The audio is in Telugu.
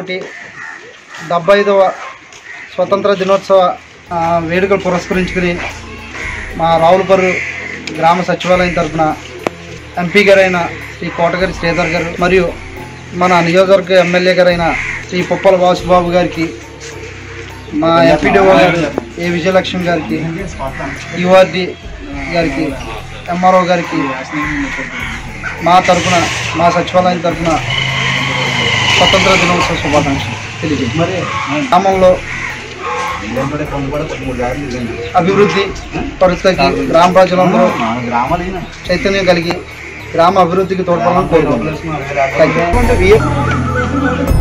ఒకటి డెబ్బై ఐదవ స్వతంత్ర దినోత్సవ ఆ, వేడుకలు పురస్కరించుకుని మా రావులపర్రు గ్రామ సచివాలయం తరఫున ఎంపీ గారైన శ్రీ కోటగారి శ్రీధర్ గారు మరియు మన నియోజకవర్గ ఎమ్మెల్యే గారైన శ్రీ పుప్పల వాసుబాబు గారికి మా ఎంపీడీఓ గారు ఏ విజయలక్ష్మి గారికి యుఆర్డి గారికి ఎంఆర్ఓ గారికి మా తరఫున మా సచివాలయం తరఫున స్వతంత్ర దినోత్సవ శుభాకాంక్షలు తెలియజేయండి గ్రామంలో అభివృద్ధి పరిస్థితికి గ్రామ ప్రజలందరూ చైతన్యం కలిగి గ్రామ అభివృద్ధికి తోడ్పడాలని కోరుకుంటున్నాను థ్యాంక్ యూ